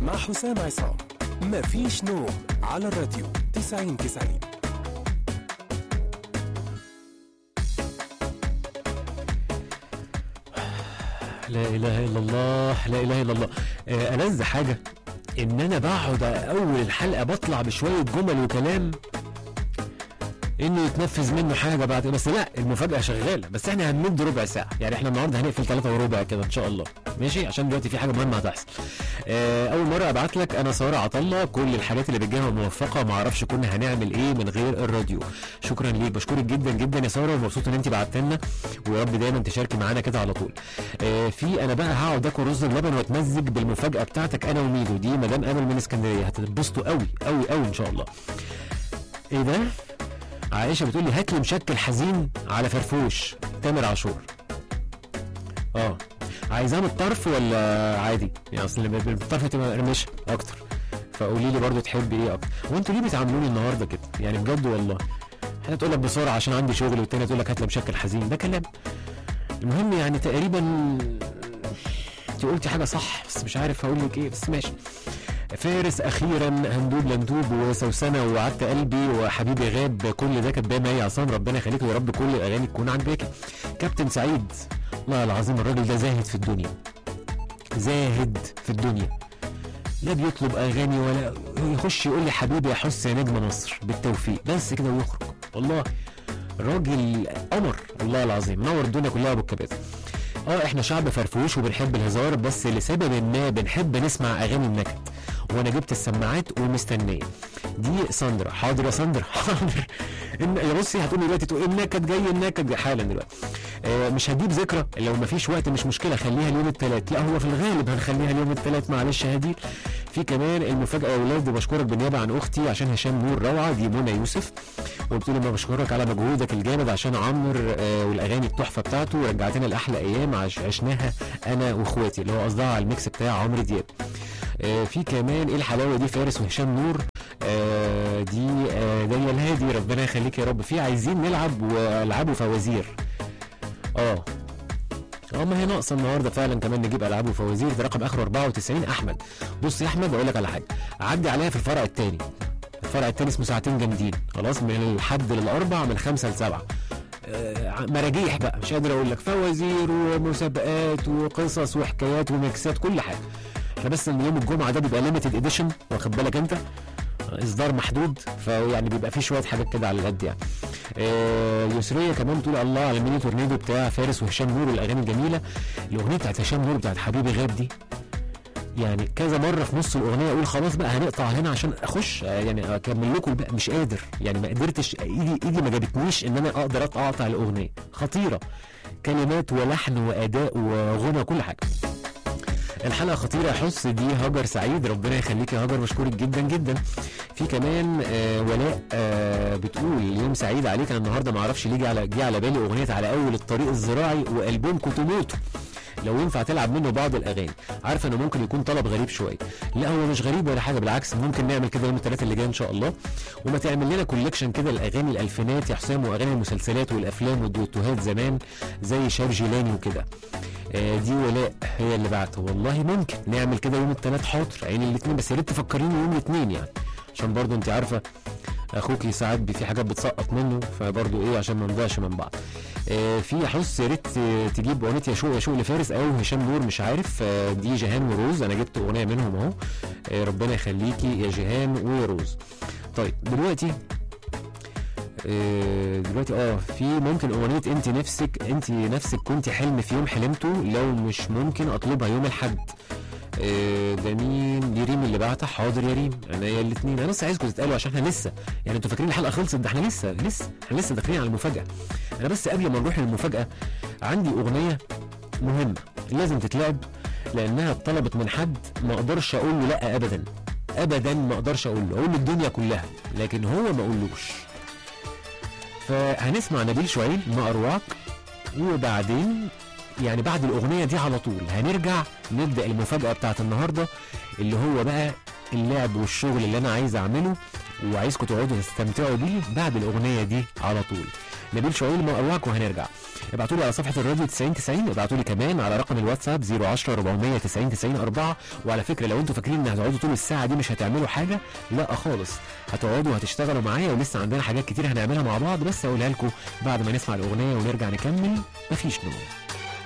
مع حسام عصام مفيش نوم على الراديو 90 90 لا اله الا الله لا اله الا الله آه، ألذ حاجه ان انا بقعد اول الحلقه بطلع بشويه جمل وكلام انه يتنفذ منه حاجه بعد بس لا المفاجاه شغاله بس احنا هنمد ربع ساعه يعني احنا النهارده هنقفل ثلاثة وربع كده ان شاء الله ماشي عشان دلوقتي في حاجه مهمه هتحصل آه، اول مره ابعت لك انا ساره عطله كل الحاجات اللي بتجيها موفقه ما اعرفش كنا هنعمل ايه من غير الراديو شكرا ليك بشكرك جدا جدا يا ساره ومبسوط ان انت بعت لنا ويا رب دايما تشاركي معانا كده على طول آه، في انا بقى هقعد اكل رز اللبن واتمزج بالمفاجاه بتاعتك انا وميدو دي مدام امل من اسكندريه هتتبسطوا قوي قوي قوي ان شاء الله ايه ده عائشه بتقول لي هات لي مشكل حزين على فرفوش تامر عاشور اه عايزاه من الطرف ولا عادي يعني اصل اللي بالطرف تبقى مقرمشه اكتر فقولي لي برضو تحبي ايه اكتر وانتوا ليه بتعاملوني النهارده كده يعني بجد والله احنا تقول لك بسرعه عشان عندي شغل والتانيه تقول لك هات لي مشكل حزين ده كلام المهم يعني تقريبا انت قلتي حاجه صح بس مش عارف هقول لك ايه بس ماشي فارس اخيرا هندوب لندوب وسوسنه وعدت قلبي وحبيبي غاب كل ده كاتباه مي عصام ربنا يخليك ويا رب كل الاغاني تكون عاجباكي كابتن سعيد والله العظيم الراجل ده زاهد في الدنيا زاهد في الدنيا لا بيطلب اغاني ولا يخش يقول لي حبيبي يا حس يا نجم مصر بالتوفيق بس كده ويخرج والله راجل قمر والله العظيم منور الدنيا كلها ابو الكباتن اه احنا شعب فرفوش وبنحب الهزار بس لسبب ما بنحب نسمع اغاني النكد وانا جبت السماعات ومستنيه دي ساندرا حاضر يا ساندرا حاضر إن يا بصي هتقولي دلوقتي تقول النكد جاي النكد جاي حالا دلوقتي آه مش هجيب ذكرى لو ما فيش وقت مش مشكله خليها اليوم الثلاث لا هو في الغالب هنخليها اليوم الثلاث معلش يا هديل في كمان المفاجاه يا اولاد بشكرك بالنيابه عن اختي عشان هشام نور روعه دي منى يوسف وبتقول لي ما بشكرك على مجهودك الجامد عشان عمرو آه والاغاني التحفه بتاعته ورجعتنا لاحلى ايام عش عشناها انا واخواتي اللي هو قصدها على الميكس بتاع عمرو دياب آه في كمان ايه الحلاوه دي فارس وهشام نور آه دي آه دنيا الهادي ربنا يخليك يا رب في عايزين نلعب والعاب وفوازير اه اه ما هي ناقصه النهارده فعلا كمان نجيب العاب وفوازير ده رقم اخره 94 احمد بص يا احمد اقول لك على حاجه عدي عليها في الفرع الثاني الفرع الثاني اسمه ساعتين جامدين خلاص من الحد للاربع من خمسه لسبعه آه، مراجيح بقى مش قادر اقول لك فوازير ومسابقات وقصص وحكايات وميكسات كل حاجه احنا بس ان يوم الجمعه ده بيبقى ليميتد اديشن واخد بالك انت اصدار محدود فيعني بيبقى فيه شويه حاجات كده على القد يعني آه يسريه كمان بتقول الله على الميني تورنيدو بتاع فارس وهشام نور والاغاني الجميله الاغنيه بتاعت هشام نور بتاعت حبيبي غاب دي يعني كذا مره في نص الاغنيه اقول خلاص بقى هنقطع هنا عشان اخش آه، يعني اكمل لكم بقى مش قادر يعني ما قدرتش ايدي ايدي ما جابتنيش ان انا اقدر اقطع الاغنيه خطيره كلمات ولحن واداء وغنى كل حاجه الحلقه خطيره يا حس دي هاجر سعيد ربنا يخليك يا هاجر بشكرك جدا جدا في كمان آه ولاء آه بتقول يوم سعيد عليك انا النهارده ما اعرفش ليه جه على جه على بالي اغنيه على اول الطريق الزراعي والبوم كوتوموتو لو ينفع تلعب منه بعض الاغاني عارف انه ممكن يكون طلب غريب شويه لا هو مش غريب ولا حاجه بالعكس ممكن نعمل كده يوم الثلاثاء اللي جاي ان شاء الله وما تعمل لنا كوليكشن كده الاغاني الالفينات يا حسام واغاني المسلسلات والافلام والدوتوهات زمان زي شاب جيلاني وكده آه، دي ولاء هي اللي بعت والله ممكن نعمل كده يوم الثلاث حاضر عين الاثنين بس يا ريت تفكريني يوم الاثنين يعني عشان برضو انت عارفه اخوكي ساعات بي- في حاجات بتسقط منه فبرضو ايه عشان ما نضيعش من بعض آه، في حس يا ريت ت- تجيب اغنيه يا شوق يا شوق لفارس او هشام نور مش عارف آه، دي جيهان وروز انا جبت اغنيه منهم اهو آه، ربنا يخليكي يا جيهان وروز طيب دلوقتي آه، دلوقتي اه في ممكن اغنيه انت نفسك انت نفسك كنت حلم في يوم حلمته لو مش ممكن اطلبها يوم الحد آه، ده مين دي ريم اللي بعتها حاضر يا ريم انا يا الاثنين انا لسه عايزكم تتقالوا عشان احنا لسه يعني انتوا فاكرين الحلقه خلصت ده احنا لسه لسه احنا لسه داخلين على المفاجاه انا بس قبل ما نروح للمفاجاه عندي اغنيه مهمه لازم تتلعب لانها اتطلبت من حد ما اقدرش اقول له لا ابدا ابدا ما اقدرش اقول له اقول للدنيا كلها لكن هو ما اقولوش فهنسمع نبيل شعيل ما اروعك وبعدين يعني بعد الاغنيه دي على طول هنرجع نبدا المفاجاه بتاعت النهارده اللي هو بقى اللعب والشغل اللي انا عايز اعمله وعايزكم تقعدوا تستمتعوا بيه بعد الاغنيه دي على طول نبيل شعيل مقروعك وهنرجع ابعتوا لي على صفحه الراديو 90 90 ابعتوا لي كمان على رقم الواتساب 010 490 90 4 وعلى فكره لو انتوا فاكرين ان هتقعدوا طول الساعه دي مش هتعملوا حاجه لا خالص هتقعدوا وهتشتغلوا معايا ولسه عندنا حاجات كتير هنعملها مع بعض بس اقولها لكم بعد ما نسمع الاغنيه ونرجع نكمل مفيش نوم